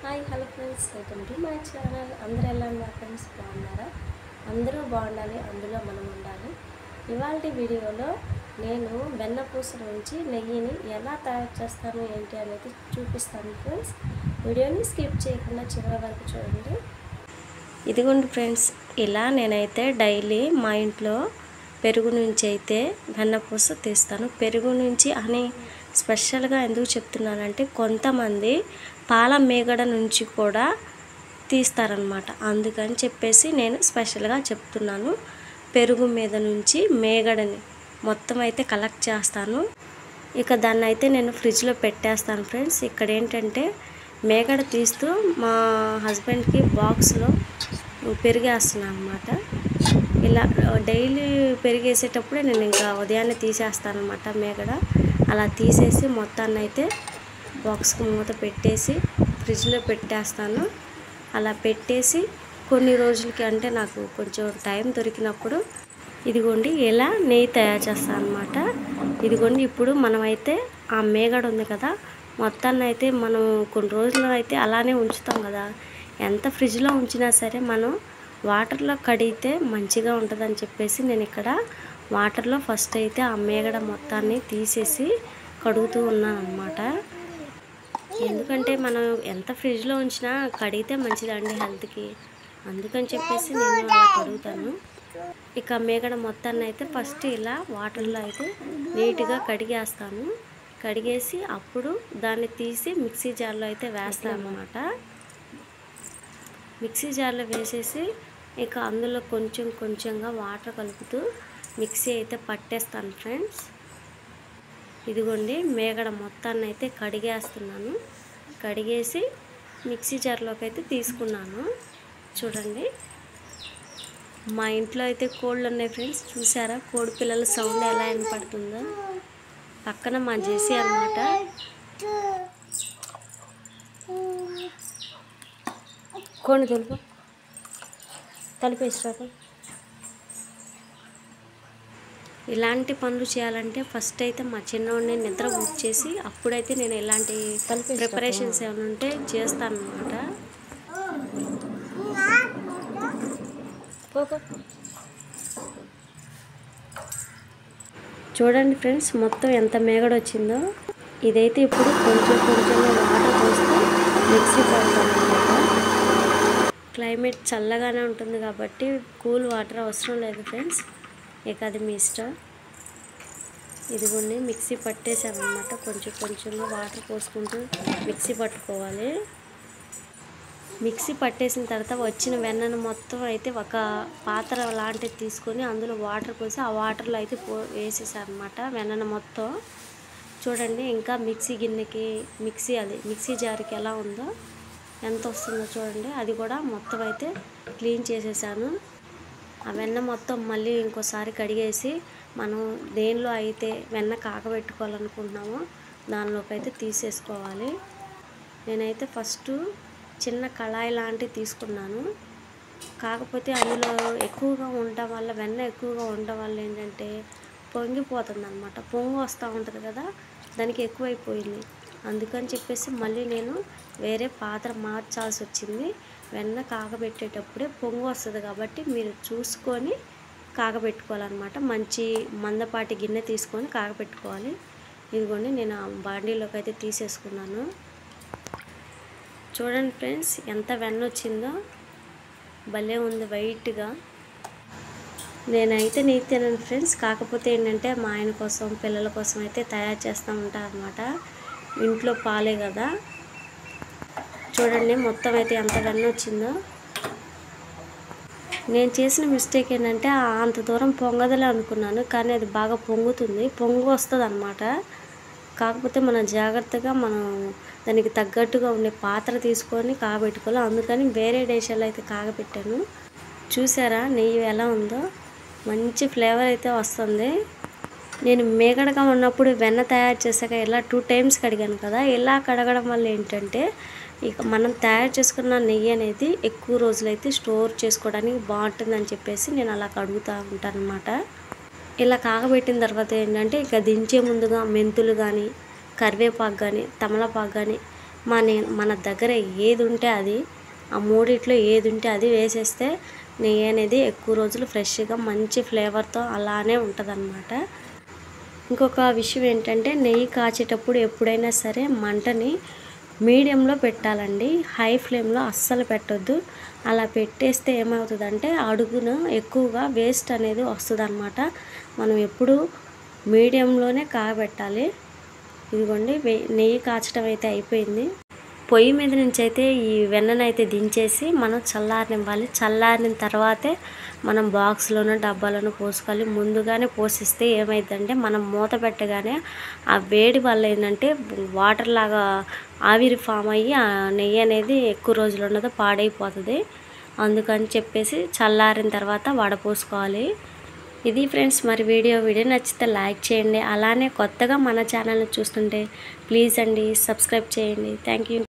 hi hello friends welcome to my channel అందరూ ఎలా ఉన్నారు ఫ్రెండ్స్ బాగున్నారా అందరూ బాగుండాలి అందులో మనం ఉండాలి ఇవాళ వీడియోలో నేను వెన్నపూస నుంచి నెయ్యిని ఎలా తయారు చేస్తాను ఏంటి అనేది చూపిస్తాను ఫ్రెండ్స్ వీడియోని స్కిప్ చేయకుండా చివరి వరకు చూడండి ఇదిగోండి ఫ్రెండ్స్ ఇలా నేనైతే డైలీ మా ఇంట్లో పెరుగు నుంచి అయితే వెన్నపూస తీస్తాను పెరుగు నుంచి అని స్పెషల్గా ఎందుకు చెప్తున్నానంటే కొంతమంది పాల మేగడ నుంచి కూడా తీస్తారనమాట అందుకని చెప్పేసి నేను స్పెషల్గా చెప్తున్నాను పెరుగు మీద నుంచి మేగడని మొత్తం అయితే కలెక్ట్ చేస్తాను ఇక దాన్ని అయితే నేను ఫ్రిడ్జ్లో పెట్టేస్తాను ఫ్రెండ్స్ ఇక్కడ ఏంటంటే మేగడ తీస్తూ మా హస్బెండ్కి బాక్స్లో పెరిగేస్తున్నాను అనమాట ఇలా డైలీ పెరిగేసేటప్పుడే నేను ఇంకా ఉదయాన్నే తీసేస్తాను అనమాట మేగడ అలా తీసేసి మొత్తాన్ని అయితే బాక్స్కి మూత పెట్టేసి ఫ్రిడ్జ్లో పెట్టేస్తాను అలా పెట్టేసి కొన్ని రోజులకి అంటే నాకు కొంచెం టైం దొరికినప్పుడు ఇదిగోండి ఇలా నెయ్యి తయారు చేస్తాను అనమాట ఇదిగోండి ఇప్పుడు మనమైతే ఆ మేగడ ఉంది కదా మొత్తాన్ని అయితే మనం కొన్ని రోజులు అయితే అలానే ఉంచుతాం కదా ఎంత ఫ్రిడ్జ్లో ఉంచినా సరే మనం వాటర్లో కడిగితే మంచిగా ఉంటుందని చెప్పేసి నేను ఇక్కడ వాటర్లో ఫస్ట్ అయితే ఆ మేగడ మొత్తాన్ని తీసేసి కడుగుతూ ఉన్నాను అనమాట ఎందుకంటే మనం ఎంత ఫ్రిడ్జ్లో ఉంచినా కడిగితే మంచిదండి హెల్త్కి అందుకని చెప్పేసి నేను అలా కడుగుతాను ఇక మేగడ మొత్తాన్ని అయితే ఫస్ట్ ఇలా వాటర్లో అయితే నీట్గా కడిగేస్తాను కడిగేసి అప్పుడు దాన్ని తీసి మిక్సీ జార్లో అయితే వేస్తాను అనమాట మిక్సీ జార్లో వేసేసి ఇక అందులో కొంచెం కొంచెంగా వాటర్ కలుపుతూ మిక్సీ అయితే పట్టేస్తాను ఫ్రెండ్స్ ఇదిగోండి మేగడ మొత్తాన్ని అయితే కడిగేస్తున్నాను కడిగేసి మిక్సీ జార్లోకి అయితే తీసుకున్నాను చూడండి మా ఇంట్లో అయితే కోళ్ళు ఉన్నాయి ఫ్రెండ్స్ చూసారా కోడి పిల్లల సౌండ్ ఎలా వినపడుతుందో పక్కన మా జేసీ అనమాట కోడి తెలుపు తలిపేసిరాకు ఇలాంటి పనులు చేయాలంటే ఫస్ట్ అయితే మా చిన్నవాడిని నిద్ర బుక్ చేసి అప్పుడైతే నేను ఇలాంటి ప్రిపరేషన్స్ ఏమైనా ఉంటే చేస్తాను అనమాట చూడండి ఫ్రెండ్స్ మొత్తం ఎంత మేగడ వచ్చిందో ఇదైతే ఇప్పుడు కొంచెం కొంచెంగా వాటర్ పోస్తే మిక్సీ పడతాను అనమాట క్లైమేట్ చల్లగానే ఉంటుంది కాబట్టి కూల్ వాటర్ అవసరం లేదు ఫ్రెండ్స్ ఇక అది మీ ఇష్టం ఇదిగోండి మిక్సీ పట్టేసాను అనమాట కొంచెం కొంచెంగా వాటర్ పోసుకుంటూ మిక్సీ పట్టుకోవాలి మిక్సీ పట్టేసిన తర్వాత వచ్చిన వెన్నను మొత్తం అయితే ఒక పాత్ర లాంటిది తీసుకొని అందులో వాటర్ పోసి ఆ వాటర్లో అయితే పో వేసేసాను అనమాట వెన్నను మొత్తం చూడండి ఇంకా మిక్సీ గిన్నెకి మిక్సీ అది మిక్సీ జార్కి ఎలా ఉందో ఎంత వస్తుందో చూడండి అది కూడా మొత్తం అయితే క్లీన్ చేసేసాను ఆ వెన్న మొత్తం మళ్ళీ ఇంకోసారి కడిగేసి మనం దేనిలో అయితే వెన్న కాకబెట్టుకోవాలనుకుంటున్నామో దానిలోకి అయితే తీసేసుకోవాలి నేనైతే ఫస్ట్ చిన్న కళాయి లాంటివి తీసుకున్నాను కాకపోతే అందులో ఎక్కువగా ఉండటం వల్ల వెన్న ఎక్కువగా ఉండటం వల్ల ఏంటంటే పొంగిపోతుంది అనమాట పొంగు వస్తూ ఉంటుంది కదా దానికి ఎక్కువైపోయింది అందుకని చెప్పేసి మళ్ళీ నేను వేరే పాత్ర మార్చాల్సి వచ్చింది వెన్న కాగబెట్టేటప్పుడే పొంగు వస్తుంది కాబట్టి మీరు చూసుకొని కాగబెట్టుకోవాలన్నమాట మంచి మందపాటి గిన్నె తీసుకొని కాగబెట్టుకోవాలి ఇదిగోండి నేను ఆ బాండీలోకి అయితే తీసేసుకున్నాను చూడండి ఫ్రెండ్స్ ఎంత వెన్న వచ్చిందో భలే ఉంది వైట్గా నేనైతే నీకు తినను ఫ్రెండ్స్ కాకపోతే ఏంటంటే మా ఆయన కోసం పిల్లల కోసం అయితే తయారు చేస్తూ ఉంటాను అనమాట ఇంట్లో పాలే కదా చూడండి మొత్తం అయితే ఎంత వెన్న వచ్చిందో నేను చేసిన మిస్టేక్ ఏంటంటే అంత దూరం పొంగదలే అనుకున్నాను కానీ అది బాగా పొంగుతుంది పొంగు వస్తుంది అనమాట కాకపోతే మనం జాగ్రత్తగా మనం దానికి తగ్గట్టుగా ఉండే పాత్ర తీసుకొని కాగబెట్టుకోవాలి అందుకని వేరే డేషాలు అయితే కాగబెట్టాను చూసారా నెయ్యి ఎలా ఉందో మంచి ఫ్లేవర్ అయితే వస్తుంది నేను మేగడగా ఉన్నప్పుడు వెన్న తయారు చేశాక ఇలా టూ టైమ్స్ కడిగాను కదా ఇలా కడగడం వల్ల ఏంటంటే ఇక మనం తయారు చేసుకున్న నెయ్యి అనేది ఎక్కువ రోజులైతే స్టోర్ చేసుకోవడానికి బాగుంటుందని చెప్పేసి నేను అలా కడుగుతూ ఉంటాను అనమాట ఇలా కాగబెట్టిన తర్వాత ఏంటంటే ఇక దించే ముందుగా మెంతులు కానీ కరివేపాకు కానీ తమలపాకు కానీ మన మన దగ్గర ఏది ఉంటే అది ఆ మూడిట్లో ఏది ఉంటే అది వేసేస్తే నెయ్యి అనేది ఎక్కువ రోజులు ఫ్రెష్గా మంచి ఫ్లేవర్తో అలానే ఉంటుందన్నమాట ఇంకొక విషయం ఏంటంటే నెయ్యి కాచేటప్పుడు ఎప్పుడైనా సరే మంటని మీడియంలో పెట్టాలండి హై ఫ్లేమ్లో అస్సలు పెట్టొద్దు అలా పెట్టేస్తే ఏమవుతుందంటే అడుగున ఎక్కువగా వేస్ట్ అనేది వస్తుంది మనం ఎప్పుడు మీడియంలోనే కాగబెట్టాలి ఇదిగోండి వే- నెయ్యి కాచడం అయితే అయిపోయింది పొయ్యి మీద నుంచి అయితే ఈ వెన్ననైతే దించేసి మనం చల్లారనివ్వాలి చల్లారిన తర్వాతే మనం బాక్స్లోనూ డబ్బాలోనూ పోసుకోవాలి ముందుగానే పోసిస్తే ఏమైందంటే మనం మూత పెట్టగానే ఆ వేడి వల్ల ఏంటంటే వాటర్ లాగా ఆవిరి ఫామ్ అయ్యి ఆ నెయ్యి అనేది ఎక్కువ రోజులు ఉండదు పాడైపోతుంది అందుకని చెప్పేసి చల్లారిన తర్వాత వడపోసుకోవాలి ఇది ఫ్రెండ్స్ మరి వీడియో వీడియో నచ్చితే లైక్ చేయండి అలానే కొత్తగా మన ఛానల్ని చూస్తుంటే ప్లీజ్ అండి సబ్స్క్రైబ్ చేయండి థ్యాంక్ యూ